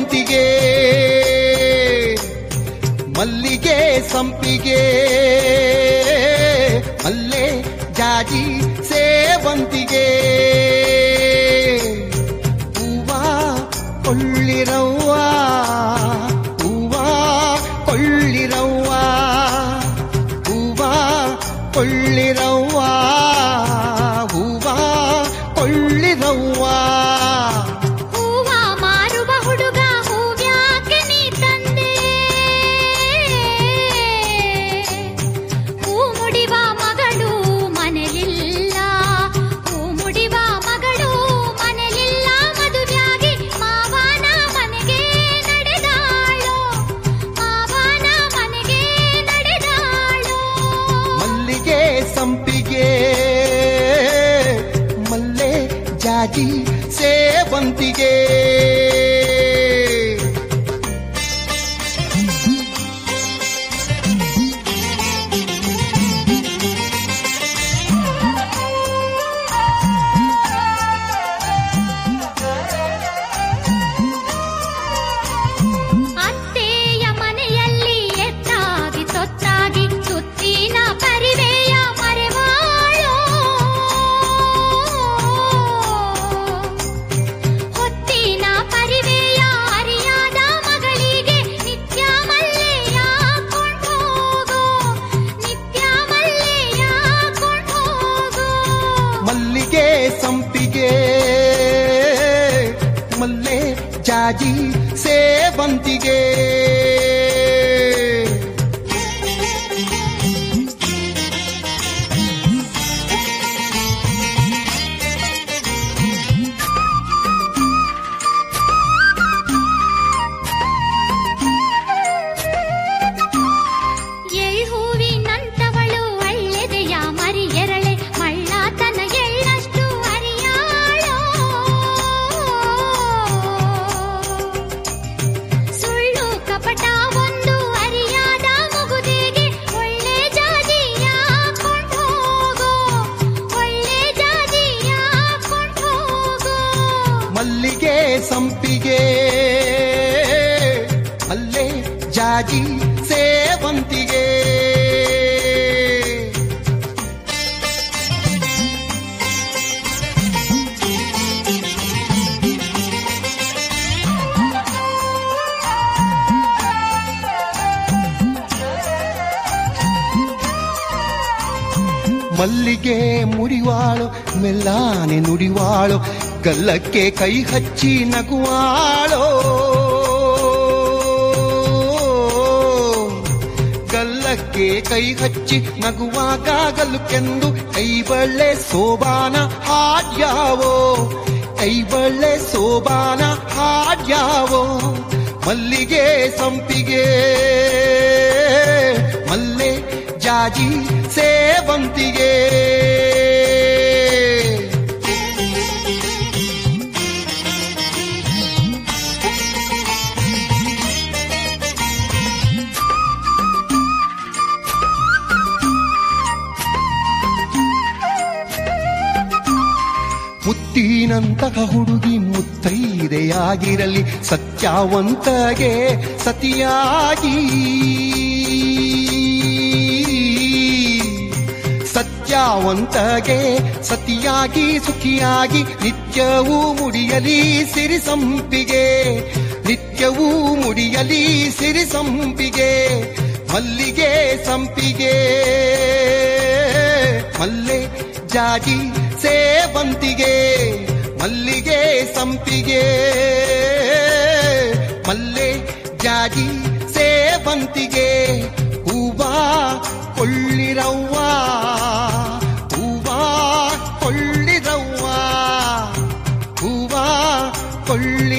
ಸೇವಂತಿಗೆ ಮಲ್ಲಿಗೆ ಸಂಪಿಗೆ ಮಲ್ಲೆ ಜಾಜಿ ಸೇವಂತಿಗೆ ಹೂವ ಕೊಳ್ಳಿರವ್ವ ಹೂವ ಕೊಳ್ಳಿರವ್ವ ಹೂವ ಕೊಳ್ಳಿರವ್ವ ಹೂವ ಕೊಳ್ಳಿರವ್ವ ಹೂವ ಮಾರುವ ಹುಡುಗ ಹೂವ್ಯಾಕೆ ನೀ ತಂದೆ ಹೂ ಮುಡಿವ ಮಗಳು ಮನೆಲಿಲ್ಲ ಹೂ ಮುಡಿವ ಮಗಳು ಮನೆಲಿಲ್ಲ ಮದುವೆಯಾಗಿ ಮಾವನ ಮನೆಗೆ ನಡೆದಾಳೋ ಮಾವನ ಮನೆಗೆ ನಡೆದಾಳೋ ಮಲ್ಲಿಗೆ ಸಂಪಿಗೆ ಮಲ್ಲೆ ಜಾಜಿ ಸೇವಂತಿಗೆ ಅತ್ತೆಯ ಮನೆಯಲ್ಲಿ ಎತ್ತಾಗಿ ತೊತ್ತಾಗಿ ಸುತ್ತಿನ ಪರಿವೆಯ ಮರೆವಾಳೋ ಹೊತ್ತಿನ ಪರಿವೆಯ ಅರಿಯಾದ ಮಗಳಿಗೆ ನಿತ್ಯ ಮಲ್ಲೆಯ ಕೊಂಡೋಗೋ ನಿತ್ಯ ಮಲ್ಲೆಯ ಕೊಂಡೋಗೋ ಮಲ್ಲಿಗೆ ಸಂಪಿಗೆ ಮಲ್ಲೆ ಜಾಜಿ ಸೇವಂತಿಗೆ ಎಳ್ ಹೂವಿನಂತವಳು ಒಳ್ಳೆದೆಯ ಮರಿ ಎರಳೆ ಮಳ್ಳಾತನ ಎಳ್ಳಷ್ಟು ಅರಿಯಾಳೋ ಸುಳ್ಳು ಕಪಟ ಒಂದು ಅರಿಯಾದ ಮಗುದಿಗೆ ಒಳ್ಳೆ ಜಾಜಿಯ ಕೊಂಡೋಗೋ ಒಳ್ಳೆ ಜಾಜಿಯ ಕೊಂಡೋಗೋ ಮಲ್ಲಿಗೆ ಸಂಪಿಗೆ ಮಲ್ಲೆ ಜಾಜಿ ಸೇವಂತಿಗೆ ಮಲ್ಲಿಗೆ ಮುರಿವಾಳು ಮೆಲ್ಲಾನೆ ನುಡಿವಾಳು ಗಲ್ಲಕ್ಕೆ ಕೈ ಹಚ್ಚಿ ನಗುವಾಳೋ ಗಲ್ಲಕ್ಕೆ ಕೈ ಹಚ್ಚಿ ನಗುವಾಗ ಗಲ್ಲುಕೆಂದು ಕೈ ಬಳ್ಳೆ ಸೋಬಾನ ಹಾಡ್ಯಾವೋ ಕೈ ಬಳ್ಳೆ ಸೋಬಾನ ಹಾಡ್ಯಾವೋ ಮಲ್ಲಿಗೆ ಸಂಪಿಗೆ ಮಲ್ಲೆ ಜಾಜಿ ಸೇವಂತಿಗೆ ಮುತ್ತಿನಂತಹ ಹುಡುಗಿ ಮುತ್ತೈದೆಯಾಗಿರಲಿ ಸತ್ಯಾವಂತಗೆ ಸತಿಯಾಗಿ ಸತ್ಯಾವಂತಗೆ ಸತಿಯಾಗಿ ಸುಖಿಯಾಗಿ ನಿತ್ಯವೂ ಮುಡಿಯಲಿ ಸಿರಿ ಸಂಪಿಗೆ ನಿತ್ಯವೂ ಮುಡಿಯಲಿ ಸಿರಿ ಸಂಪಿಗೆ ಮಲ್ಲಿಗೆ ಸಂಪಿಗೆ ಮಲ್ಲೆ ಜಾಜಿ ಸೇವಂತಿಗೆ ಮಲ್ಲಿಗೆ ಸಂಪಿಗೆ ಮಲ್ಲೆ ಜಾಜಿ ಸೇವಂತಿಗೆ ಹೂವ ಕೊಳ್ಳಿರವ್ವ ಹೂವ ಕೊಳ್ಳಿರವ್ವ ಹೂವ ಕೊಳ್ಳಿ